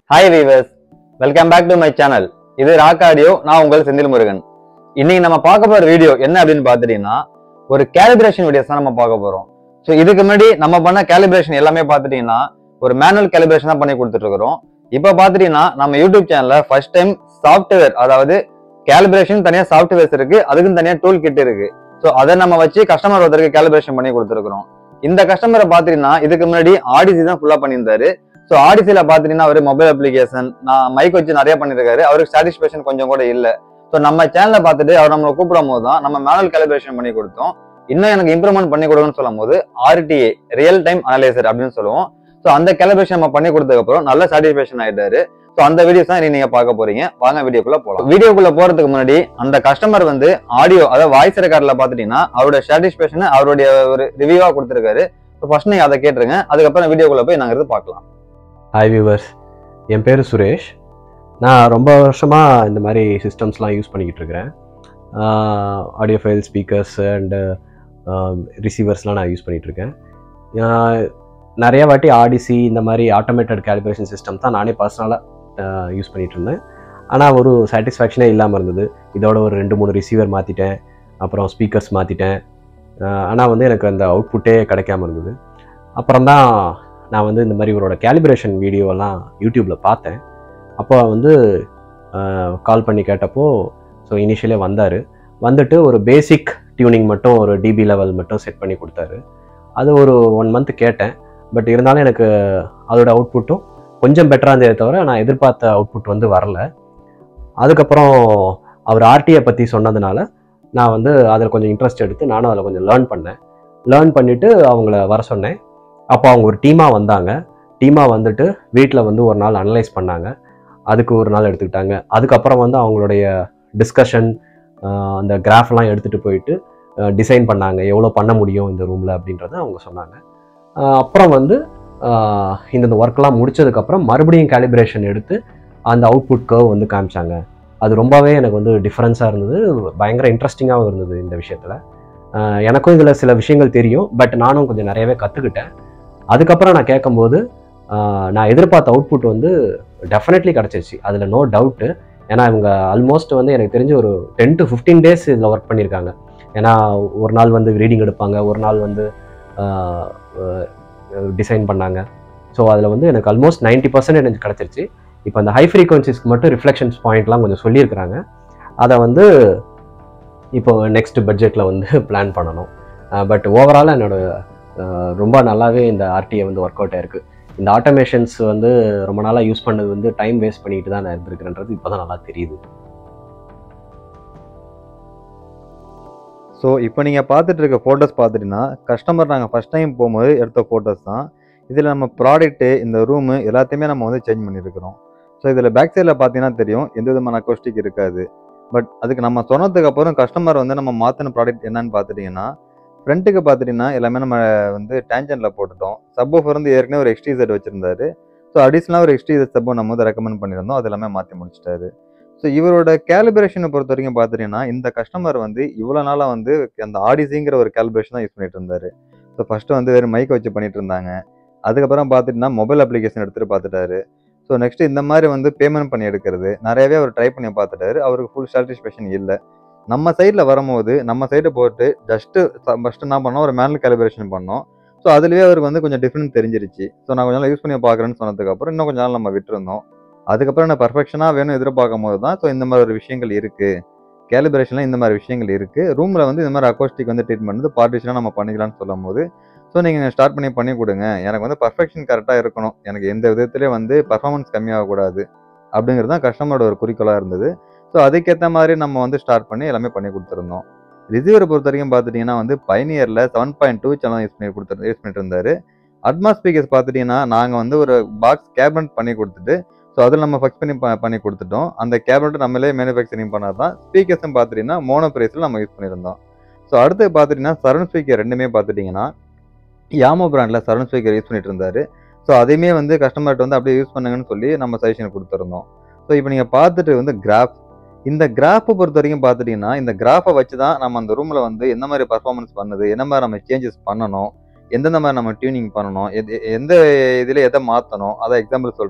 Hi viewers welcome back to my channel இது rock audio நான் உங்கள் செந்தில் முருகன் இன்னைக்கு நம்ம பார்க்க போற வீடியோ என்ன அப்படின்னு பார்த்துட்டீங்கன்னா ஒரு கேலிபிரேஷன் வீடியோஸ் தான் நம்ம பார்க்க போறோம் ஸோ இதுக்கு முன்னாடி நம்ம பண்ண கேலிபிரேஷன் எல்லாமே பார்த்துட்டீங்கன்னா ஒரு மேனுவல் கேலிபிரேஷன் தான் பண்ணி கொடுத்துட்டு இருக்கிறோம் இப்போ பார்த்துட்டீங்கன்னா நம்ம யூடியூப் சேனல்ல ஃபர்ஸ்ட் டைம் சாஃப்ட்வேர் அதாவது கேலிபிரேஷன் தனியா சாஃப்ட்வேர்ஸ் இருக்கு அதுக்கும் தனியா டூல் கிட் இருக்கு ஸோ அதை நம்ம வச்சு கஸ்டமர் ஒருத்தருக்கு கேலிபிரேஷன் பண்ணி கொடுத்துருக்கிறோம் இந்த கஸ்டமரை பார்த்துட்டீங்கன்னா இதுக்கு முன்னாடி ஆடிசி தான் ஃபுல்லா பண்ணியிருந்தாரு ஸோ ஆடிசியில் பார்த்துட்டீங்கன்னா அவர் மொபைல் அப்ளிகேஷன் நான் மைக் வச்சு நிறைய பண்ணியிருக்காரு அவருக்கு சாட்டிஸ்ஃபேக்ஷன் கொஞ்சம் கூட இல்லை ஸோ நம்ம சேனலை பார்த்துட்டு அவர் நம்மளை கூப்பிடும் போது தான் நம்ம மேனுவல் கேலிபிரேஷன் பண்ணி கொடுத்தோம் இன்னும் எனக்கு இம்ப்ரூவ்மெண்ட் பண்ணி கொடுங்கன்னு சொல்லும் போது ஆர்டிஏ ரியல் டைம் அனலைசர் அப்படின்னு சொல்லுவோம் ஸோ அந்த கேலிபிரேஷன் நம்ம பண்ணி கொடுத்ததுக்கப்புறம் நல்ல சாட்டிஸ்ஃபேக்ஷன் ஆயிட்டாரு ஸோ அந்த வீடியோஸ் தான் நீங்க பார்க்க போறீங்க வாங்க வீடியோக்குள்ள போகலாம் வீடியோக்குள்ள போறதுக்கு முன்னாடி அந்த கஸ்டமர் வந்து ஆடியோ அதாவது வாய்ஸ் ரெக்கார்ட்ல பார்த்துட்டீங்கன்னா அவரோட சாட்டிஸ்ஃபேக்ஷன் அவருடைய ஒரு ரிவ்யூவா கொடுத்துருக்காரு ஸோ ஃபர்ஸ்ட் நீங்க அதை கேட்டுருங்க அதுக்கப்புறம் வீடியோக்குள்ள போய் நாங்கள் இருந்து பார்க்கலாம் ஹாய் வியூவர்ஸ் என் பேர் சுரேஷ் நான் ரொம்ப வருஷமாக இந்த மாதிரி சிஸ்டம்ஸ்லாம் யூஸ் பண்ணிக்கிட்டு இருக்கிறேன் ஆடியோ ஃபைல் ஸ்பீக்கர்ஸ் அண்டு ரிசீவர்ஸ்லாம் நான் யூஸ் பண்ணிகிட்டு இருக்கேன் ஆஹ் நிறைய வாட்டி ஆடிசி இந்த மாதிரி ஆட்டோமேட்டட் கேலிப்ரேஷன் சிஸ்டம் தான் நானே பர்சனலாக யூஸ் பண்ணிகிட்டு இருந்தேன் ஆனால் ஒரு சாட்டிஸ்ஃபேக்ஷனே இல்லாமல் இருந்தது இதோட ஒரு ரெண்டு மூணு ரிசீவர் மாற்றிட்டேன் அப்புறம் ஸ்பீக்கர்ஸ் மாற்றிட்டேன் ஆனால் வந்து எனக்கு அந்த அவுட்புட்டே கிடைக்காம இருந்தது அப்புறம் தான் நான் வந்து இந்த மாதிரி இவரோட கேலிப்ரேஷன் வீடியோலாம் யூடியூப்பில் பார்த்தேன் அப்போ வந்து கால் பண்ணி கேட்டப்போ ஸோ இனிஷியலே வந்தார் வந்துட்டு ஒரு பேசிக் டியூனிங் மட்டும் ஒரு டிபி லெவல் மட்டும் செட் பண்ணி கொடுத்தாரு அது ஒரு ஒன் மந்த் கேட்டேன் பட் இருந்தாலும் எனக்கு அதோட அவுட்புட்டும் கொஞ்சம் பெட்டராக இருந்ததே தவிர நான் எதிர்பார்த்த அவுட்புட் வந்து வரல அதுக்கப்புறம் அவர் ஆர்டியை பற்றி சொன்னதுனால நான் வந்து அதில் கொஞ்சம் இன்ட்ரெஸ்ட் எடுத்து நானும் அதில் கொஞ்சம் லேர்ன் பண்ணேன் லேர்ன் பண்ணிவிட்டு அவங்கள வர சொன்னேன் அப்போ அவங்க ஒரு டீமாக வந்தாங்க டீமாக வந்துட்டு வீட்டில் வந்து ஒரு நாள் அனலைஸ் பண்ணாங்க அதுக்கு ஒரு நாள் எடுத்துக்கிட்டாங்க அதுக்கப்புறம் வந்து அவங்களுடைய டிஸ்கஷன் அந்த கிராஃப்லாம் எடுத்துகிட்டு போயிட்டு டிசைன் பண்ணாங்க எவ்வளோ பண்ண முடியும் இந்த ரூமில் அப்படின்றத அவங்க சொன்னாங்க அஹ் அப்புறம் வந்து அஹ் இந்தந்த ஒர்க்லாம் முடிச்சதுக்கப்புறம் மறுபடியும் கேலிப்ரேஷன் எடுத்து அந்த அவுட்புட் கர்வ் வந்து காமிச்சாங்க அது ரொம்பவே எனக்கு வந்து டிஃப்ரென்ஸாக இருந்தது பயங்கர இன்ட்ரெஸ்டிங்காகவும் இருந்தது இந்த விஷயத்தில் எனக்கும் இதில் சில விஷயங்கள் தெரியும் பட் நானும் கொஞ்சம் நிறையவே கற்றுக்கிட்டேன் அதுக்கப்புறம் நான் கேட்கும்போது ஆஹ், நான் எதிர்பார்த்த அவுட்புட் வந்து டெஃபினெட்லி கிடச்சிருச்சு அதில் நோ டவுட்டு ஏன்னா இவங்க ஆல்மோஸ்ட் வந்து எனக்கு தெரிஞ்சு ஒரு டென் டு ஃபிஃப்டீன் டேஸ் இதில் ஒர்க் பண்ணியிருக்காங்க ஏன்னா ஒரு நாள் வந்து ரீடிங் எடுப்பாங்க ஒரு நாள் வந்து டிசைன் பண்ணாங்க ஸோ அதில் வந்து எனக்கு ஆல்மோஸ்ட் நைன்ட்டி பர்சன்ட் எனக்கு கிடச்சிருச்சு இப்போ அந்த ஹை ஃப்ரீக்வன்சிஸ்க்கு மட்டும் ரிஃப்ளெக்ஷன்ஸ் பாயிண்ட்லாம் கொஞ்சம் சொல்லியிருக்கிறாங்க அதை வந்து இப்போ நெக்ஸ்ட் பட்ஜெட்டில் வந்து பிளான் பண்ணணும் பட் ஓவராலாக என்னோட அஹ் ரொம்ப நல்லாவே இந்த ஆர்டிஐ வந்து ஒர்க் அவுட் ஆயிருக்கு இந்த ஆட்டோமேஷன்ஸ் வந்து ரொம்ப நாளாக யூஸ் பண்ணது வந்து டைம் வேஸ்ட் பண்ணிட்டு தான் நான் இருந்திருக்கிறேன்றது இப்போ தான் நல்லா தெரியுது ஸோ இப்போ நீங்கள் பார்த்துட்டு இருக்க ஃபோட்டோஸ் பார்த்துட்டீங்கன்னா கஸ்டமர் நாங்கள் ஃபஸ்ட் டைம் போகும்போது எடுத்த ஃபோட்டோஸ் தான் இதில் நம்ம ப்ராடக்ட்டு இந்த ரூமு எல்லாத்தையுமே நம்ம வந்து சேஞ்ச் பண்ணியிருக்கிறோம் ஸோ இதில் பேக் சைடில் பார்த்தீங்கன்னா தெரியும் எந்த விதமான அக்கோஸ்டிக் இருக்காது பட் அதுக்கு நம்ம சொன்னதுக்கு அப்புறம் கஸ்டமர் வந்து நம்ம மாற்றின ப்ராடக்ட் என்னன்னு பார்த்துட்டிங்கன்னா ஃப்ரண்ட்டுக்கு பார்த்துட்டிங்கன்னா எல்லாமே நம்ம வந்து டேஞ்சனில் போட்டுட்டோம் சப்போஃபர் வந்து ஏற்கனவே ஒரு எக்ஸ்டி செட் வச்சுருந்தாரு ஸோ அடிஷ்னலாக ஒரு எக்ஸ்டி செட் சப்போ நம்ம வந்து ரெக்கமெண்ட் பண்ணியிருந்தோம் அது எல்லாமே மாற்றி முடிச்சிட்டாரு ஸோ இவரோட கேலிபிரேஷனை பொறுத்த வரைக்கும் பார்த்துட்டீங்கன்னா இந்த கஸ்டமர் வந்து இவ்வளோ நாளாக வந்து அந்த ஆடிசிங்கிற ஒரு கேலிபிரேஷன் தான் யூஸ் பண்ணிட்டு இருந்தாரு ஸோ ஃபர்ஸ்ட் வந்து வேறு மைக் வச்சு பண்ணிட்டு இருந்தாங்க அதுக்கப்புறம் பார்த்துட்டுனா மொபைல் அப்ளிகேஷன் எடுத்துட்டு பார்த்துட்டாரு ஸோ நெக்ஸ்ட் இந்த மாதிரி வந்து பேமெண்ட் பண்ணி எடுக்கிறது நிறையவே அவர் ட்ரை பண்ணி பார்த்துட்டாரு அவருக்கு ஃபுல் சாட்டிஸ்ஃபேக்ஷன் இல்லை நம்ம சைடில் வரும்போது நம்ம சைடு போட்டு ஜஸ்ட்டு ஃபஸ்ட்டு என்ன பண்ணோம் ஒரு மேனுவல் கேலிபிரேஷன் பண்ணோம் ஸோ அதுலேயே அவருக்கு வந்து கொஞ்சம் டிஃப்ரெண்ட் தெரிஞ்சிருச்சு ஸோ நான் கொஞ்சம் நாள் யூஸ் பண்ணி பார்க்குறேன்னு சொன்னதுக்கப்புறம் இன்னும் கொஞ்ச நாள் நம்ம விட்டுருந்தோம் அதுக்கப்புறம் நான் பர்ஃபெக்ஷனாக வேணும் எதிர்பார்க்கும் போது தான் ஸோ இந்த மாதிரி ஒரு விஷயங்கள் இருக்குது கேலிபிரேஷனில் இந்த மாதிரி விஷயங்கள் இருக்குது ரூமில் வந்து இந்த மாதிரி அக்கோஸ்டிக் வந்து ட்ரீட்மெண்ட் வந்து பார்ட்டிஷனாக நம்ம பண்ணிக்கலாம்னு சொல்லும் போது ஸோ நீங்கள் ஸ்டார்ட் பண்ணி பண்ணி கொடுங்க எனக்கு வந்து பர்ஃபெக்ஷன் கரெக்டாக இருக்கணும் எனக்கு எந்த விதத்துலேயும் வந்து பர்ஃபார்மன்ஸ் கம்மியாகக்கூடாது அப்படிங்கிறது தான் கஸ்டமரோட ஒரு குறிக்கோளாக இருந்தது ஸோ அதுக்கேற்ற மாதிரி நம்ம வந்து ஸ்டார்ட் பண்ணி எல்லாமே பண்ணி கொடுத்துருந்தோம் ரிசீவரை பொறுத்த வரைக்கும் பார்த்துட்டிங்கன்னா வந்து பைனியரில் seven point two channel use பண்ணி கொடுத்து யூஸ் பண்ணிட்டு இருந்தாரு அட்மாஸ் ஸ்பீக்கர்ஸ் பார்த்துட்டிங்கன்னா நாங்கள் வந்து ஒரு பாக்ஸ் கேபினட் பண்ணி கொடுத்துட்டு ஸோ அதில் நம்ம ஃபிக்ஸ் பண்ணி ப- பண்ணி கொடுத்துட்டோம் அந்த கேபினட் நம்மளே மேனுஃபேக்சரிங் பண்ணால் தான் ஸ்பீக்கர்ஸும் பார்த்துட்டிங்கன்னா மோனோ ப்ரைஸில் நம்ம யூஸ் பண்ணியிருந்தோம் ஸோ அடுத்து பார்த்துட்டிங்கன்னா சரௌண்ட் ஸ்பீக்கர் ரெண்டுமே பார்த்துட்டிங்கன்னா யாமோ பிராண்டில் சரௌண்ட் ஸ்பீக்கர் யூஸ் பண்ணிட்டு இருந்தாரு ஸோ அதையுமே வந்து கஸ்டமர்கிட்ட வந்து அப்படியே யூஸ் பண்ணுங்கன்னு சொல்லி நம்ம சஜஷன் கொடுத்துருந்தோம் ஸோ இப்போ நீங்கள் பார்த்துட்டு வந்து கிராஃப் இந்த கிராஃபை பொறுத்த வரைக்கும் பார்த்துட்டிங்கன்னா இந்த கிராஃபை வச்சு தான் நம்ம அந்த ரூமில் வந்து எந்த மாதிரி பர்ஃபார்மன்ஸ் பண்ணுது என்ன மாதிரி நம்ம சேஞ்சஸ் பண்ணணும் எந்தெந்த மாதிரி நம்ம டியூனிங் பண்ணணும் எது- எந்த இதில் எதை மாற்றணும் அதை எக்ஸாம்பிள் சொல்கிறேன்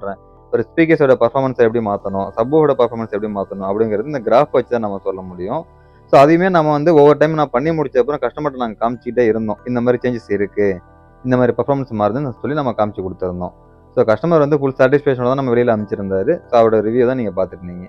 ஒரு ஸ்பீக்கர்ஸோட பர்ஃபார்மன்ஸ் எப்படி மாற்றணும் சப்போட பர்ஃபார்மன்ஸ் எப்படி மாற்றணும் அப்படிங்கிறது இந்த கிராஃப் வச்சு தான் நம்ம சொல்ல முடியும் ஸோ அதையுமே நம்ம வந்து ஒவ்வொரு டைம் நான் பண்ணி முடிச்ச அப்புறம் கஸ்டமர்கிட்ட நாங்கள் காமிச்சிக்கிட்டே இருந்தோம் இந்த மாதிரி சேஞ்சஸ் இருக்குது இந்த மாதிரி பர்ஃபார்மன்ஸ் மாறுதுன்னு சொல்லி நம்ம காமிச்சு கொடுத்துருந்தோம் ஸோ கஸ்டமர் வந்து ஃபுல் சாட்டிஸ்ஃபேக்ஷனோட தான் நம்ம வெளியில் அமைச்சிருந்தாரு ஸோ அவரோட ரிவ்யூ தான் நீங்கள் பார்த்துருந்தீங்க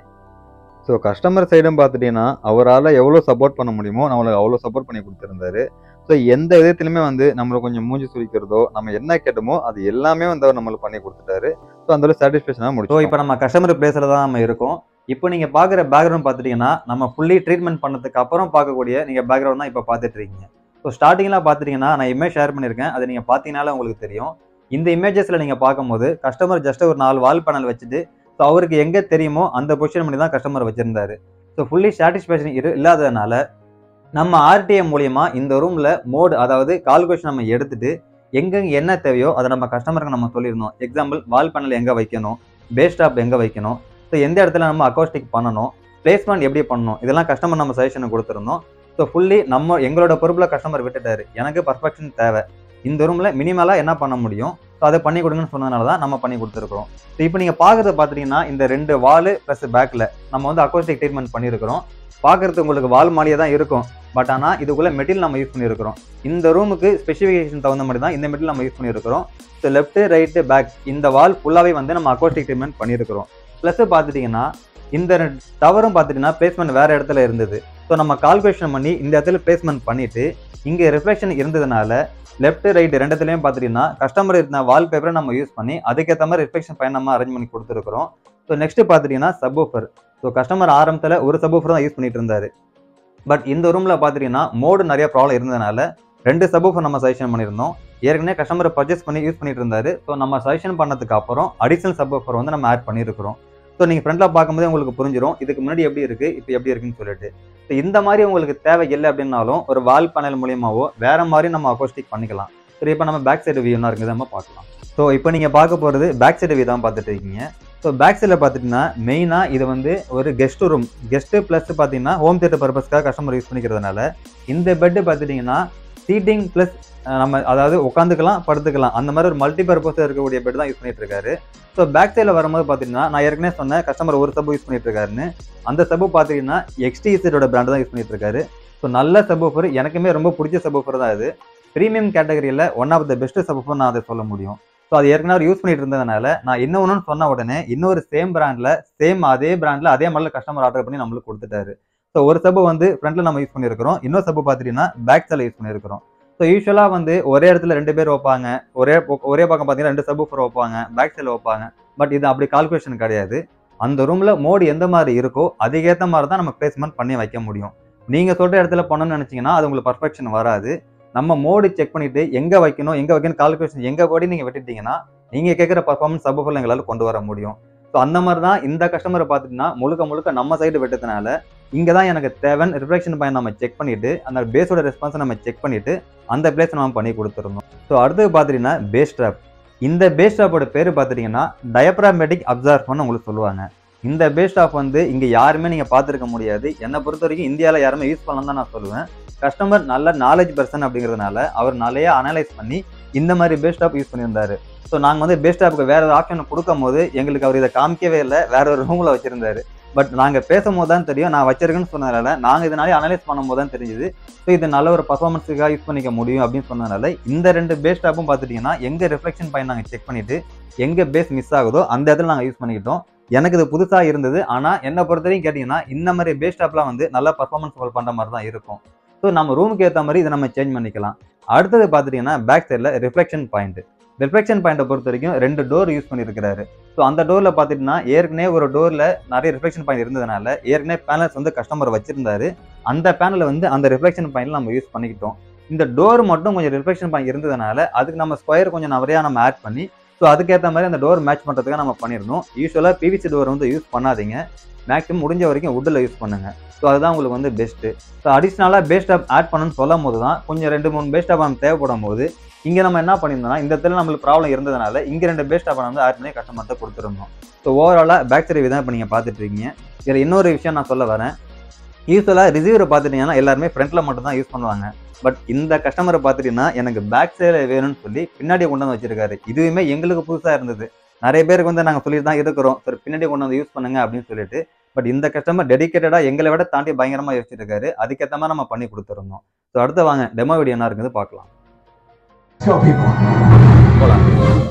ஸோ கஸ்டமர் சைடும் பார்த்துட்டீங்கன்னா அவரால் எவ்வளோ சப்போர்ட் பண்ண முடியுமோ நம்மளுக்கு அவ்வளோ சப்போர்ட் பண்ணி கொடுத்துருந்தாரு ஸோ எந்த விதத்துலையுமே வந்து நம்மளை கொஞ்சம் மூஞ்சி சுழிக்கிறதோ நம்ம என்ன கேட்டோமோ அது எல்லாமே வந்து அவர் நம்மளுக்கு பண்ணி கொடுத்துட்டாரு ஸோ அந்த சாட்டிஸ்ஃபேக்ஷனாக ஸோ முடிச்சோம் இப்போ நம்ம கஸ்டமர் பிளேஸில் தான் நம்ம இருக்கோம் இப்போ நீங்கள் பார்க்குற பேக்ரவுண்ட் பார்த்துட்டீங்கன்னா நம்ம ஃபுல்லி ட்ரீட்மெண்ட் பண்ணதுக்கு அப்புறம் பார்க்கக்கூடிய நீங்கள் பேக்ரவுண்ட் தான் இப்போ பார்த்துட்டு இருக்கீங்க ஸோ ஸ்டார்டிங்கில் பார்த்துட்டீங்கன்னா நான் இமேஜ் ஷேர் பண்ணியிருக்கேன் அதை நீங்கள் பார்த்தீங்கனால உங்களுக்கு தெரியும் இந்த இமேஜஸில் நீங்கள் பார்க்கும்போது கஸ்டமர் ஜஸ்ட் ஒரு நாலு வால் பேனல் வச்சுட்டு ஸோ அவருக்கு எங்கே தெரியுமோ அந்த பொசிஷன் பண்ணி தான் கஸ்டமர் வச்சிருந்தாரு ஸோ ஃபுல்லி சாட்டிஸ்ஃபேக்ஷன் இரு இல்லாததுனால நம்ம ஆர்டிஎம் மூலியமா இந்த ரூமில் மோடு அதாவது கால்குலேஷன் நம்ம எடுத்துட்டு எங்கெங்க என்ன தேவையோ அதை நம்ம கஸ்டமருக்கு நம்ம சொல்லியிருந்தோம் எக்ஸாம்பிள் வால் பேனல் எங்கே வைக்கணும் பேஸ் ஸ்டாப் எங்கே வைக்கணும் ஸோ எந்த இடத்துல நம்ம அக்கோஸ்டிக் பண்ணணும் பிளேஸ்மெண்ட் எப்படி பண்ணணும் இதெல்லாம் கஸ்டமர் நம்ம சஜஷன் கொடுத்துருந்தோம் ஸோ ஃபுல்லி நம்ம எங்களோட பொறுப்பில் கஸ்டமர் விட்டுட்டாரு எனக்கு பர்ஃபெக்ஷன் தேவை இந்த ரூமில் மினிமலாக என்ன பண்ண முடியும் ஸோ அதை பண்ணி கொடுங்கன்னு சொன்னதுனால தான் நம்ம பண்ணி கொடுத்துருக்குறோம் ஸோ இப்போ நீங்கள் பார்க்குறத பார்த்துட்டீங்கன்னா இந்த ரெண்டு வால் ப்ளஸ் பேக்கில் நம்ம வந்து அக்கோஸ்டிக் ட்ரீட்மெண்ட் பண்ணியிருக்கிறோம் பார்க்குறதுக்கு உங்களுக்கு வால் மாதிரியே தான் இருக்கும் பட் ஆனால் இதுக்குள்ள மெட்டீரியல் நம்ம யூஸ் பண்ணியிருக்கிறோம் இந்த ரூமுக்கு ஸ்பெசிஃபிகேஷன் தகுந்த மாதிரி தான் இந்த மெட்டீரியல் நம்ம யூஸ் பண்ணியிருக்கிறோம் ஸோ லெஃப்ட் ரைட்டு பேக் இந்த வால் ஃபுல்லாகவே வந்து நம்ம அக்கோஸ்டிக் ட்ரீட்மெண்ட் பண்ணியிருக்கிறோம் ப்ளஸ் பார்த்துட்டிங்கன்னா இந்த டவரும் பார்த்துட்டிங்கன்னா பிளேஸ்மெண்ட் வேறு இடத்துல இருந்தது ஸோ நம்ம கால்குலேஷன் பண்ணி இந்த இடத்துல பிளேஸ்மெண்ட் பண்ணிவிட்டு இங்கே ரிஃப்ளெக்ஷன் இருந்ததுனால லெஃப்ட் ரைட் ரெண்டுத்துலையும் பார்த்துட்டிங்கன்னா கஸ்டமர் இருந்த வால் பேப்பரை நம்ம யூஸ் பண்ணி அதுக்கேற்ற மாதிரி ரிஃப்ளெக்ஷன் பயன் நம்ம அரேஞ்ச் பண்ணி கொடுத்துருக்குறோம் ஸோ நெக்ஸ்ட் பார்த்துட்டிங்கன்னா சப்வூஃபர் ஸோ கஸ்டமர் ஆரம்பத்தில் ஒரு சப்வூஃபர் தான் யூஸ் பண்ணிட்டு இருந்தாரு பட் இந்த ரூமில் பார்த்துட்டிங்கன்னா மோடு நிறைய ப்ராப்ளம் இருந்ததுனால ரெண்டு சப்வூஃபர் நம்ம சஜஷன் பண்ணியிருந்தோம் ஏற்கனவே கஸ்டமர் பர்ச்சேஸ் பண்ணி யூஸ் பண்ணிட்டு இருந்தாரு ஸோ நம்ம சஜஷன் பண்ணதுக்கு அப்புறம் அடிஷனல் சப்வூஃபர் வந்து நம்ம ஆட் பண்ணியிருக்கிறோம் ஸோ நீங்கள் ஃப்ரண்ட்டில் பார்க்கும்போது உங்களுக்கு புரிஞ்சிடும் இதுக்கு முன்னாடி எப்படி இருக்குது இப்போ எப்படி இருக்குன்னு சொல்லிட்டு ஸோ இந்த மாதிரி உங்களுக்கு தேவை இல்லை அப்படின்னாலும் ஒரு வால் பேனல் மூலியமாவோ வேற மாதிரி நம்ம அக்கோஸ்டிக் பண்ணிக்கலாம் சரி இப்போ நம்ம பேக் சைடு வியூனா இருக்குது நம்ம பார்க்கலாம் ஸோ இப்போ நீங்கள் பார்க்க போகிறது பேக் சைடு வியூ தான் பார்த்துட்டு இருக்கீங்க ஸோ பேக் சைடில் பார்த்துட்டிங்கன்னா மெயினாக இது வந்து ஒரு கெஸ்ட் ரூம் கெஸ்ட்டு ப்ளஸ் பார்த்தீங்கன்னா ஹோம் தியேட்டர் பர்பஸ்க்காக கஸ்டமர் யூஸ் பண்ணிக்கிறதுனால இந்த பெட்டு பார்த்துட்டிங்கன்னா சீட்டிங் ப்ளஸ் நம்ம அதாவது உட்காந்துக்கலாம் படுத்துக்கலாம் அந்த மாதிரி ஒரு மல்டி பர்பஸ் இருக்கக்கூடிய பெட் தான் யூஸ் பண்ணிட்டு இருக்காரு ஸோ பேக் சைடில் வரும்போது பார்த்தீங்கன்னா நான் ஏற்கனவே சொன்னேன் கஸ்டமர் ஒரு சப்பு யூஸ் பண்ணிட்டு இருக்காருன்னு அந்த சப்பு பார்த்தீங்கன்னா எக்ஸ்டிஇசட்டோட பிராண்ட் தான் யூஸ் பண்ணிட்டு இருக்காரு ஸோ நல்ல சப்பூஃபர் எனக்குமே ரொம்ப பிடிச்ச சப்பூஃபர் தான் இது ப்ரீமியம் கேட்டகரியில் one of the best subwoofer நான் அதை சொல்ல முடியும் ஸோ அது ஏற்கனவே அவர் யூஸ் பண்ணிட்டு இருந்ததுனால நான் என்ன ஒன்றுன்னு சொன்ன உடனே இன்னொரு சேம் பிராண்டில் சேம் அதே பிராண்டில் அதே மாடலில் கஸ்டமர் ஆர்டர் பண்ணி நம்மளுக்கு கொடுத்துட்டாரு ஸோ ஒரு சப்பு வந்து ஃப்ரண்ட்டில் நம்ம யூஸ் பண்ணியிருக்கிறோம் இன்னொரு சப்பு பார்த்துட்டீங்கன்னா பேக் சைடில் யூஸ் பண்ணியிருக்கிறோம் ஸோ யூஸ்வலாக வந்து ஒரே இடத்துல ரெண்டு பேர் வைப்பாங்க ஒரே ஒரே பக்கம் பார்த்தீங்கன்னா ரெண்டு சப்பு வைப்பாங்க பேக் சைடில் வைப்பாங்க பட் இது அப்படி கால்குலேஷன் கிடையாது அந்த ரூமில் மோடு எந்த மாதிரி இருக்கோ அதுக்கேற்ற மாதிரி தான் நம்ம பிளேஸ்மெண்ட் பண்ணி வைக்க முடியும் நீங்கள் சொல்கிற இடத்துல பண்ணணும்னு நினச்சிங்கன்னா அது உங்களுக்கு பர்ஃபெக்ஷன் வராது நம்ம மோடு செக் பண்ணிட்டு எங்கே வைக்கணும் எங்கே வைக்கணும் கால்குலேஷன் எங்கே படி நீங்கள் விட்டுட்டீங்கன்னா நீங்கள் கேட்குற பர்ஃபார்மன்ஸ் சப்போஃபில் எங்களால் கொண்டு வர முடியும் ஸோ அந்த மாதிரி தான் இந்த கஸ்டமரை பார்த்துட்டுனா முழுக்க முழுக்க நம்ம சைடு விட்டதுனால இங்கே தான் எனக்கு தேவைன்னு ரிஃப்ளெக்ஷன் பயன் நம்ம செக் பண்ணிட்டு அந்த பேஸோட ரெஸ்பான்ஸை நம்ம செக் பண்ணிட்டு அந்த பிளேஸ் நம்ம பண்ணி கொடுத்துருந்தோம் ஸோ அடுத்தது பார்த்துட்டீங்கன்னா பேஸ் ட்ராப் இந்த பேஸ் ட்ராப்போட பேர் பார்த்துட்டிங்கன்னா டயப்ராமேட்டிக் அப்சார்பன் உங்களுக்கு சொல்லுவாங்க இந்த பேஸ் ட்ராப் வந்து இங்கே யாருமே நீங்கள் பார்த்துருக்க முடியாது என்னை பொறுத்த வரைக்கும் இந்தியாவில் யாருமே யூஸ் பண்ணலாம் தான் நான் சொல்லுவேன் கஸ்டமர் நல்ல நாலேஜ் பர்சன் அப்படிங்கிறதுனால அவர் நிறைய அனலைஸ் பண்ணி இந்த மாதிரி பேஸ் ட்ராப் யூஸ் பண்ணியிருந்தாரு ஸோ நாங்கள் வந்து பேஸ் ட்ராப்புக்கு வேற ஒரு ஆப்ஷன் கொடுக்கும் போது எங்களுக்கு அவர் இதை காமிக்கவே இல்லை வேற ஒரு ரூமில் வச்சிருந்தாரு பட் நாங்கள் பேசும்போது தான் தெரியும் நான் வச்சிருக்கேன்னு சொன்னதால நாங்கள் இதனாலே அனலைஸ் பண்ணும்போது தான் தெரிஞ்சுது ஸோ இது நல்ல ஒரு பர்ஃபார்மன்ஸுக்காக யூஸ் பண்ணிக்க முடியும் அப்படின்னு சொன்னதால இந்த ரெண்டு பேஸ் டாப்பும் பார்த்துட்டிங்கன்னா எங்கே ரிஃப்ளெக்ஷன் பாயிண்ட் நாங்கள் செக் பண்ணிட்டு எங்கே பேஸ் மிஸ் ஆகுதோ அந்த இடத்துல நாங்கள் யூஸ் பண்ணிக்கிட்டோம் எனக்கு இது புதுசாக இருந்தது ஆனால் என்னை பொறுத்தவரைக்கும் கேட்டிங்கன்னா இந்த மாதிரி பேஸ் டாப்லாம் வந்து நல்ல பர்ஃபார்மன்ஸ் பண்ணுற மாதிரி தான் இருக்கும் ஸோ நம்ம ரூமுக்கு ஏற்ற மாதிரி இதை நம்ம சேஞ்ச் பண்ணிக்கலாம் அடுத்தது பார்த்துட்டிங்கன்னா பேக் சைடில் ரிஃப்ளெக்ஷன் பாயிண்ட் ரிஃப்ளெக்ஷன் பாயிண்ட்டை பொறுத்த வரைக்கும் ரெண்டு டோர் யூஸ் பண்ணியிருக்கிறாரு ஸோ அந்த டோரில் பார்த்துட்டிங்கன்னா ஏற்கனவே ஒரு டோரில் நிறைய ரிஃப்ளெக்ஷன் பாயிண்ட் இருந்ததுனால ஏற்கனவே பேனல்ஸ் வந்து கஸ்டமர் வச்சிருந்தாரு அந்த பேனலை வந்து அந்த ரிஃப்ளெக்ஷன் பாயிண்ட்ல நம்ம யூஸ் பண்ணிக்கிட்டோம் இந்த டோர் மட்டும் கொஞ்சம் ரிஃப்ளெக்ஷன் பாயிண்ட் இருந்ததுனால அதுக்கு நம்ம ஸ்கொயர் கொஞ்சம் நிறையா நம்ம ஆட் பண்ணி ஸோ அதுக்கேற்ற மாதிரி அந்த டோர் மேட்ச் பண்ணுறதுக்காக நம்ம பண்ணியிருந்தோம் யூஸ்வலாக பிவிசி டோர் வந்து யூஸ் பண்ணாதீங்க மேக்ஸிமம் முடிஞ்ச வரைக்கும் உட்டில் யூஸ் பண்ணுங்க ஸோ அதுதான் உங்களுக்கு வந்து பெஸ்ட்டு ஸோ அடிஷ்னலாக பேஸ்ட் ஆப் ஆட் பண்ணணும்னு சொல்லும் போது தான் கொஞ்சம் ரெண்டு மூணு பேஸ்ட் ஆப் நம்ம தேவைப்படும் போது இங்கே நம்ம என்ன பண்ணியிருந்தோம்னா இந்த இடத்துல நம்மளுக்கு ப்ராப்ளம் இருந்ததுனால இங்கே ரெண்டு பேஸ்ட் ஆப் வந்து ஆட் பண்ணி கஸ்டமர்கிட்ட கொடுத்துருந்தோம் ஸோ ஓவராலாக பேக் சைடு தான் இப்போ நீங்கள் பார்த்துட்டு இருக்கீங்க இதில் இன்னொரு விஷயம் நான் சொல்ல வரேன் யூஸ்வலாக ரிசீவரை பார்த்துட்டீங்கன்னா எல்லாருமே ஃப்ரண்ட்டில் மட்டும் தான் யூஸ் பண்ணுவாங்க பட் இந்த கஸ்டமரை பார்த்துட்டீங்கன்னா எனக்கு பேக் சைடில் வேணும்னு சொல்லி பின்னாடி கொண்டு வந்து வச்சிருக்காரு இதுவுமே எங்களுக்கு புதுசாக இருந்தது நிறைய பேருக்கு வந்து நாங்கள் சொல்லிட்டு தான் இருக்கிறோம் சரி பின்னாடி கொண்டு வந்து யூஸ் பண்ணுங்க அப்படின்னு சொல்லிட்டு பட் இந்த கஸ்டமர் டெடிக்கேட்டடாக எங்களை விட தாண்டி பயங்கரமாக யோசிச்சுட்டு இருக்காரு அதுக்கேற்ற மாதிரி நம்ம பண்ணி கொடுத்துருந்தோம் ஸோ அடுத்து வாங்க டெமோ வீடியோ என்ன இருக்குது பார்க்கலாம் Let's go, people. போகலாம்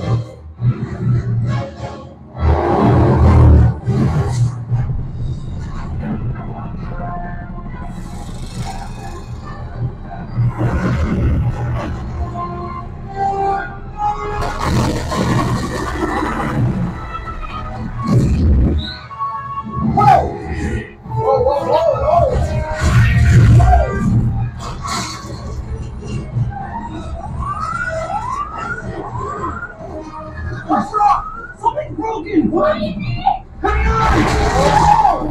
What's wrong? Something's broken. What do you mean? Hang on.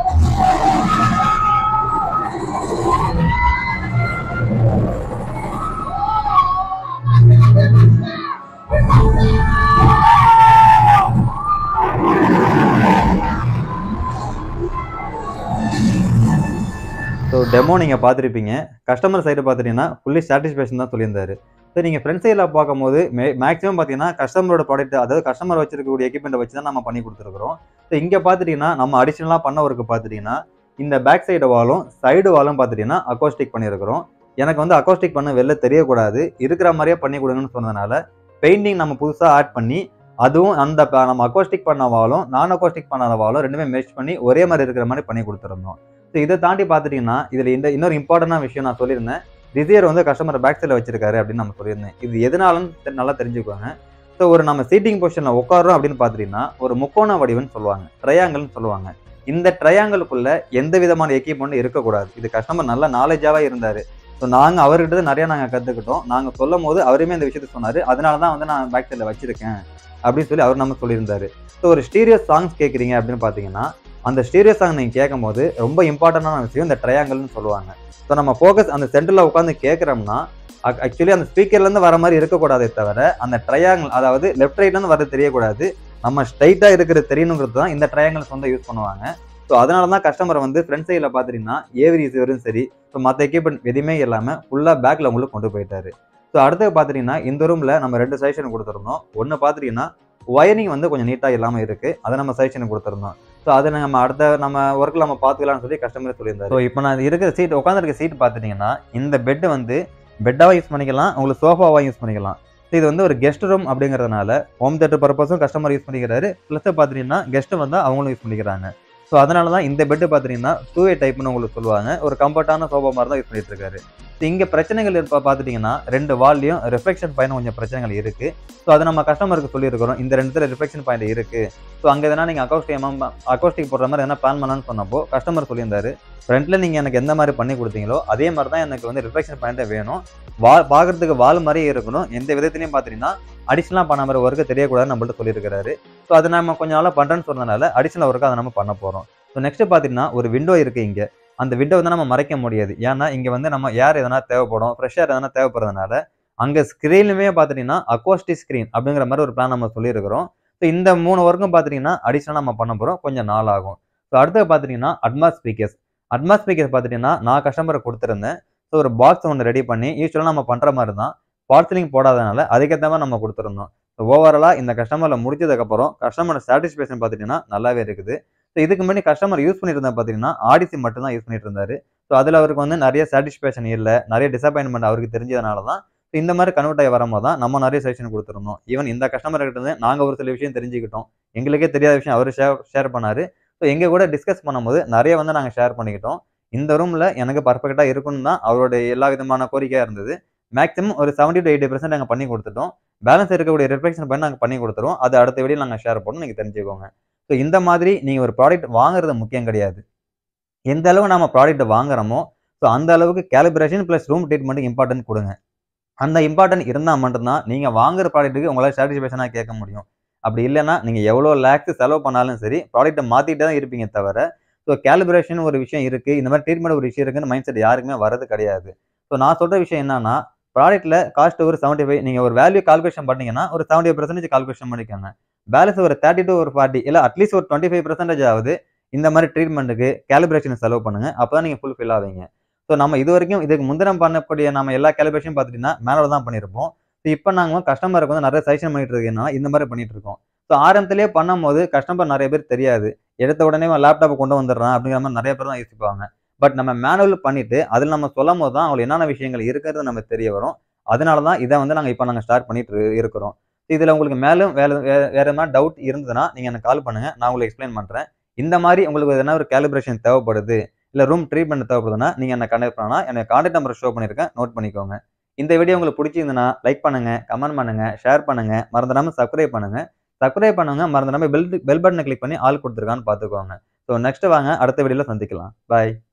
So demo நீங்கள் பார்த்துருப்பீங்க கஸ்டமர் சைடு பார்த்துட்டீங்கன்னா ஃபுல்லி சாட்டிஸ்ஃபேக்ஷன் தான் சொல்லியிருந்தாரு ஸோ நீங்கள் ஃப்ரெண்ட் சைடில் பார்க்கும்போது மே மேக்ஸிமம் பார்த்தீங்கன்னா கஸ்டமரோட ப்ராடக்ட் அதாவது கஸ்டமர் வச்சிருக்கக்கூடிய எக்யூப்மெண்ட்டை வச்சு தான் நம்ம பண்ணி கொடுத்துருக்குறோம் ஸோ இங்கே பார்த்துட்டீங்கன்னா நம்ம அடிஷ்னலாக பண்ண ஒர்க்கு பார்த்துட்டீங்கன்னா இந்த பேக் சைடு வாலும் சைடு வாலும் பார்த்துட்டீங்கன்னா அக்கோஸ்டிக் பண்ணியிருக்கிறோம் எனக்கு வந்து அக்கோஸ்டிக் பண்ண வெளில தெரியக்கூடாது இருக்கிற மாதிரியே பண்ணி கொடுங்கன்னு சொன்னதுனால பெயிண்டிங் நம்ம புதுசாக ஆட் பண்ணி அதுவும் அந்த ப- நம்ம அக்கோஸ்டிக் பண்ண வாலும் நான் அக்கோஸ்டிக் பண்ணாத வாலும் ரெண்டுமே மெஷ் பண்ணி ஒரே மாதிரி இருக்கிற மாதிரி பண்ணி கொடுத்துருந்தோம் ஸோ இதை தாண்டி பார்த்துட்டீங்கன்னா இதில் இந்த இன்னொரு இம்பார்ட்டண்டான விஷயம் நான் சொல்லியிருந்தேன் ரிசியர் வந்து கஸ்டமர் பேக் சைடில் வச்சிருக்காரு அப்படின்னு நம்ம சொல்லியிருந்தேன் இது எதனாலன்னு தெ- நல்லா தெரிஞ்சுக்கோங்க ஸோ ஒரு நம்ம சீட்டிங் பொசிஷனில் உட்காரோம் அப்படின்னு பார்த்துட்டீங்கன்னா ஒரு முக்கோண வடிவம்னு சொல்லுவாங்க ட்ரையாங்கிள்னு சொல்லுவாங்க இந்த ட்ரையாங்கிளுக்குள்ள எந்த விதமான எக்யூப்மெண்ட்டும் இருக்கக்கூடாது இது கஸ்டமர் நல்ல நாலேஜாகவே இருந்தார் ஸோ நாங்கள் அவர்கிட்ட நிறைய நாங்கள் கற்றுக்கிட்டோம் நாங்கள் சொல்லும் போது அவருமே இந்த விஷயத்த சொன்னார் அதனால தான் வந்து நான் பேக் சைடில் வச்சிருக்கேன் அப்படின்னு சொல்லி அவர் நம்ம சொல்லியிருந்தாரு ஸோ ஒரு ஸ்டீரியோ சாங்ஸ் கேட்குறீங்க அப்படின்னு பார்த்தீங்கன்னா அந்த ஸ்டீரியோ சாங் நீங்கள் கேட்கும்போது ரொம்ப இம்பார்ட்டண்டான விஷயம் இந்த ட்ரையாங்கிள்னு சொல்லுவாங்க ஸோ நம்ம ஃபோக்கஸ் அந்த சென்டரில் உட்காந்து கேட்குறோம்னா ஆக்சுவலி அந்த ஸ்பீக்கர்லேருந்து வர மாதிரி இருக்கக்கூடாதே தவிர அந்த ட்ரையாங்கிள் அதாவது லெஃப்ட் ரைட்லேருந்து வரது தெரியக்கூடாது நம்ம ஸ்ட்ரைட்டாக இருக்கிறது தெரியணுங்கிறது தான் இந்த ட்ரையாங்கிள்ஸ் வந்து யூஸ் பண்ணுவாங்க ஸோ அதனால தான் கஸ்டமர் வந்து ஃப்ரண்ட் சைடில் பார்த்துட்டீங்கன்னா ஏவி ரிசீவரும் சரி ஸோ மற்ற எக்யூப்மெண்ட் எதுவுமே இல்லாமல் ஃபுல்லாக பேக்கில் உங்களுக்கு கொண்டு போயிட்டாரு ஸோ அடுத்து பார்த்துட்டீங்கன்னா இந்த ரூமில் நம்ம ரெண்டு சஜஷன் கொடுத்துருந்தோம் ஒன்று பார்த்துட்டீங்கன்னா ஒயரிங் வந்து கொஞ்சம் நீட்டாக இல்லாமல் இருக்குது அதை நம்ம சஜஷன் கொடுத்துருந்தோம் ஸோ அதை நம்ம அடுத்த நம்ம ஒர்க்கில் நம்ம பார்த்துக்கலாம்னு சொல்லி கஸ்டமர் சொல்லியிருந்தாரு ஸோ இப்போ நான் இருக்கிற சீட் உட்காந்துருக்க சீட் பார்த்துட்டிங்கன்னா இந்த பெட்டு வந்து பெட்டாகவும் யூஸ் பண்ணிக்கலாம் உங்களுக்கு சோஃபாவாக யூஸ் பண்ணிக்கலாம் ஸோ இது வந்து ஒரு கெஸ்ட் ரூம் அப்படிங்கிறதுனால ஹோம் தேட்டர் பர்பஸும் கஸ்டமர் யூஸ் பண்ணிக்கிறாரு ப்ளஸ் பார்த்துட்டீங்கன்னா கெஸ்ட்டு வந்தால் அவங்களும் யூஸ் பண்ணிக்கிறாங்க ஸோ அதனால தான் இந்த பெட்டு பார்த்தீங்கன்னா டூ வே டைப்னு உங்களுக்கு சொல்லுவாங்க ஒரு கம்ஃபர்ட்டான சோஃபா மாதிரி தான் யூஸ் பண்ணிட்டு இருக்காரு ஸோ இங்கே பிரச்சனைகள் இப்போ பார்த்துட்டிங்கன்னா ரெண்டு வால்லையும் ரிஃப்ளெக்ஷன் பாயிண்ட் கொஞ்சம் பிரச்சனைகள் இருக்குது ஸோ அதை நம்ம கஸ்டமருக்கு சொல்லியிருக்கிறோம் இந்த ரெண்டு ரிஃப்ளெக்ஷன் பாயிண்ட் இருக்குது ஸோ அங்கே எதனா நீங்கள் அக்கௌஸ்டிக் அக்கௌஸ்டிக் போடுற மாதிரி எதனா பிளான் பண்ணலான்னு சொன்னப்போ கஸ்டமர் சொல்லியிருந்தாரு ஃப்ரண்ட்டில் நீங்கள் எனக்கு எந்த மாதிரி பண்ணி கொடுத்தீங்களோ அதே மாதிரி தான் எனக்கு வந்து ரிஃப்ளெக்ஷன் பாயிண்ட்டே வேணும் வா பார்க்கறதுக்கு வால் மாதிரியே இருக்கணும் எந்த விதத்துலையும் பார்த்தீங்கன்னா அடிஷனலாக பண்ண மாதிரி ஒர்க்கு தெரியக்கூடாதுன்னு நம்மள்ட்ட சொல்லியிருக்காரு ஸோ அதை நம்ம கொஞ்ச நாளாக பண்ணுறேன்னு சொன்னதுனால அடிஷனல் ஒர்க்கு அதை நம்ம பண்ண போகிறோம் ஸோ நெக்ஸ்ட் பார்த்தீங்கன்னா ஒரு விண்டோ இருக்குது இங்கே அந்த விண்டோ வந்து நம்ம மறைக்க முடியாது ஏன்னா இங்கே வந்து நம்ம ஏர் எதனா தேவைப்படும் ஃப்ரெஷ் ஏர் எதனா தேவைப்படுறதுனால அங்கே ஸ்க்ரீன்லுமே பார்த்துட்டிங்கன்னா அக்வாஸ்டி ஸ்க்ரீன் அப்படிங்கிற மாதிரி ஒரு பிளான் நம்ம சொல்லியிருக்கிறோம் ஸோ இந்த மூணு ஒர்க்கும் பார்த்துட்டிங்கன்னா அடிஷனலாக நம்ம பண்ண போகிறோம் கொஞ்சம் நாள் ஆகும் ஸோ அடுத்து பார்த்துட்டிங்கன்னா அட்மாஸ் ஸ்பீக்கர்ஸ் அட்மாஸ் ஸ்பீக்கர்ஸ் பார்த்துட்டிங்கன்னா நான் கஸ்டமரை கொடுத்துருந்தேன் ஸோ ஒரு பாக்ஸ் ஒன்று ரெடி பண்ணி யூஸ்வலாக நம்ம பண்ணுற மாதிரி தான் பார்சலிங் போடாதனால அதுக்கேற்ற மாதிரி நம்ம கொடுத்துருந்தோம் ஸோ ஓவராலாக இந்த கஸ்டமரில் முடிச்சதுக்கப்புறம் கஸ்டமரோட சாட்டிஸ்ஃபேக்ஷன் பார்த்துட்டிங்கன்னா நல்லாவே இருக்குது ஸோ இதுக்கு முன்னாடி கஸ்டமர் யூஸ் பண்ணிட்டு இருந்தா பார்த்தீங்கன்னா ஆடிசி மட்டும் தான் யூஸ் பண்ணிட்டு இருந்தாரு ஸோ அதில் அவருக்கு வந்து நிறைய சாட்டிஸ்ஃபேக்ஷன் இல்லை நிறைய டிசப்பாயின்மெண்ட் அவருக்கு தெரிஞ்சதுனால தான் ஸோ இந்த மாதிரி கன்வெர்ட் ஆகி வரும்போது தான் நம்ம நிறைய சஜஷன் கொடுத்துருந்தோம் ஈவன் இந்த கஸ்டமர் கிட்ட இருந்து நாங்கள் ஒரு சில விஷயம் தெரிஞ்சுக்கிட்டோம் எங்களுக்கே தெரியாத விஷயம் அவர் ஷேர் ஷேர் பண்ணாரு ஸோ எங்கள் கூட டிஸ்கஸ் பண்ணும்போது நிறைய வந்து நாங்கள் ஷேர் பண்ணிக்கிட்டோம் இந்த ரூமில் எனக்கு பர்ஃபெக்டாக இருக்குன்னு தான் அவருடைய எல்லா விதமான கோரிக்கையாக இருந்தது மேக்ஸிமம் ஒரு செவன்ட்டி டு எயிட்டி பர்சன்ட் நாங்கள் பண்ணி கொடுத்துட்டோம் பேலன்ஸ் இருக்கக்கூடிய ரிஃப்ளெக்ஷன் பண்ணி நாங்கள் பண்ணி கொடுத்துருவோம் அது அடுத்த வீடியோ நாங்கள் ஷேர் பண்ணணும் நீங்கள் தெரிஞ்சுக்கோங்க ஸோ இந்த மாதிரி நீங்கள் ஒரு ப்ராடக்ட் வாங்குறது முக்கியம் கிடையாது எந்த அளவு நம்ம ப்ராடக்ட் வாங்குறோமோ ஸோ அந்த அளவுக்கு calibration plus room treatment important கொடுங்க அந்த இம்பார்ட்டன்ட் இருந்தால் மட்டும்தான் நீங்கள் வாங்குற ப்ராடக்ட்டுக்கு உங்களால் சாட்டிஸ்ஃபேக்ஷனாக கேட்க முடியும் அப்படி இல்லைன்னா நீங்கள் எவ்வளோ லேக்ஸ் செலவு பண்ணாலும் சரி ப்ராடக்ட்டை மாற்றிட்டு தான் இருப்பீங்க தவிர ஸோ கேலிப்ரேஷன் ஒரு விஷயம் இருக்குது இந்த மாதிரி ட்ரீட்மெண்ட் ஒரு விஷயம் இருக்குன்னு மைண்ட் செட் யாருக்குமே வரது கிடையாது ஸோ நான் சொல்கிற விஷயம் என்னன்னா ப்ராடக்ட்டில் காஸ்ட் ஒரு செவன்ட்டி ஃபைவ் நீங்கள் ஒரு வேல்யூ கால்குலேஷன் பண்ணீங்கன்னா ஒரு செவன்ட்டி பர்சன்டேஜ் கால்குலேஷன் பண்ணிக்கோங்க பேலன்ஸ் ஒரு தேர்ட்டி டு ஒரு ஃபார்ட்டி இல்லை அட்லீஸ்ட் ஒரு டுவெண்ட்டி ஃபைவ் பர்சன்டேஜ் ஆகுது இந்த மாதிரி ட்ரீட்மெண்ட்டுக்கு கேலிப்ரேஷன் செலவு பண்ணுங்க அப்போ தான் நீங்கள் ஃபுல்ஃபில் ஆவீங்க ஸோ நம்ம இது வரைக்கும் இதுக்கு முந்தினம் பண்ணக்கூடிய நம்ம எல்லா கேலிப்ரேஷன் பார்த்துட்டீங்கன்னா மேனுவல் தான் பண்ணியிருப்போம் ஸோ இப்போ நாங்கள் கஸ்டமருக்கு வந்து நிறைய சஜஷன் பண்ணிட்டு இருக்கோம்னா இந்த மாதிரி பண்ணிட்டு இருக்கோம் ஸோ ஆரம்பத்திலேயே பண்ணும்போது கஸ்டமர் நிறைய பேர் தெரியாது எடுத்த உடனே லேப்டாப்பை கொண்டு வந்துடுறான் அப்படிங்கிற மாதிரி நிறைய பேர் தான் யோசிப்பாங்க பட் நம்ம மேனுவல் பண்ணிட்டு அதில் நம்ம சொல்லும் போது தான் அவங்களுக்கு என்னென்ன விஷயங்கள் இருக்கிறது நம்ம தெரிய வரும் அதனால தான் இதை வந்து நாங்கள் இப்போ நாங்கள் ஸ்டார்ட் பண்ணிட்டு இரு- இருக்கிறோம் இதில் உங்களுக்கு மேலும் வேற வே- வேற மாதிரி டவுட் இருந்ததுன்னா நீங்கள் எனக்கு கால் பண்ணுங்க நான் உங்களுக்கு எக்ஸ்பிளைன் பண்ணுறேன் இந்த மாதிரி உங்களுக்கு எதனா ஒரு கேலிப்ரேஷன் தேவைப்படுது இல்லை ரூம் ட்ரீட்மெண்ட் தேவைப்படுதுன்னா நீங்கள் என்ன கனெக்ட் பண்ணலாம் எனக்கு கான்டாக்ட் நம்பர் ஷோ பண்ணியிருக்கேன் நோட் பண்ணிக்கோங்க இந்த வீடியோ உங்களுக்கு பிடிச்சிருந்துன்னா லைக் பண்ணுங்க கமெண்ட் பண்ணுங்க ஷேர் பண்ணுங்க மறந்துடாம சப்ஸ்கிரைப் பண்ணுங்க சப்ஸ்கிரைப் பண்ணுங்க மறந்துடாம பெல் பெல் பட்டனை கிளிக் பண்ணி ஆள் கொடுத்துருக்கான்னு பார்த்துக்கோங்க ஸோ நெக்ஸ்ட் வாங்க அடுத்த வீடியோவில் சந்திக்கலாம் பாய்